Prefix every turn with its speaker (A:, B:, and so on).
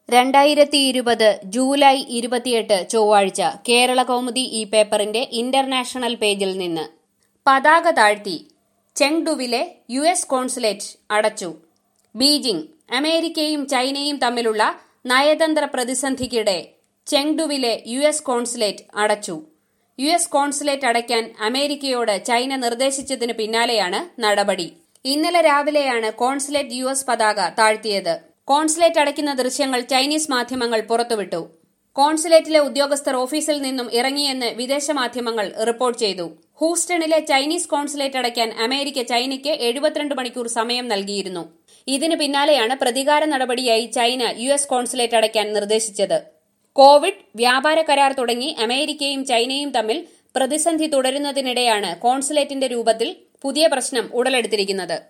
A: രണ്ടായിരത്തി ഇരുപത് ജൂലൈ ഇരുപത്തിയെട്ട് ചൊവ്വാഴ്ച കേരള കൗമുദി ഈ പേപ്പറിന്റെ ഇന്റർനാഷണൽ പേജിൽ നിന്ന് പതാക താഴ്ത്തി ചെങ്ഡുവിലെ യു എസ് കോൺസുലേറ്റ് അടച്ചു ബീജിംഗ് അമേരിക്കയും ചൈനയും തമ്മിലുള്ള നയതന്ത്ര പ്രതിസന്ധിക്കിടെ ചെങ്ഡുവിലെ യു എസ് കോൺസുലേറ്റ് അടച്ചു യു എസ് കോൺസുലേറ്റ് അടയ്ക്കാൻ അമേരിക്കയോട് ചൈന നിർദ്ദേശിച്ചതിന് പിന്നാലെയാണ് നടപടി ഇന്നലെ രാവിലെയാണ് കോൺസുലേറ്റ് യു എസ് പതാക താഴ്ത്തിയത് കോൺസുലേറ്റ് അടയ്ക്കുന്ന ദൃശ്യങ്ങൾ ചൈനീസ് മാധ്യമങ്ങൾ പുറത്തുവിട്ടു കോൺസുലേറ്റിലെ ഉദ്യോഗസ്ഥർ ഓഫീസിൽ നിന്നും ഇറങ്ങിയെന്ന് വിദേശ മാധ്യമങ്ങൾ റിപ്പോർട്ട് ചെയ്തു ഹൂസ്റ്റണിലെ ചൈനീസ് കോൺസുലേറ്റ് അടയ്ക്കാൻ അമേരിക്ക ചൈനയ്ക്ക് എഴുപത്തിരണ്ട് മണിക്കൂർ സമയം നൽകിയിരുന്നു ഇതിന് പിന്നാലെയാണ് പ്രതികാര നടപടിയായി ചൈന യു എസ് കോൺസുലേറ്റ് അടയ്ക്കാൻ നിർദ്ദേശിച്ചത് കോവിഡ് വ്യാപാര കരാർ തുടങ്ങി അമേരിക്കയും ചൈനയും തമ്മിൽ പ്രതിസന്ധി തുടരുന്നതിനിടെയാണ് കോൺസുലേറ്റിന്റെ രൂപത്തിൽ പുതിയ പ്രശ്നം ഉടലെടുത്തിരിക്കുന്നത്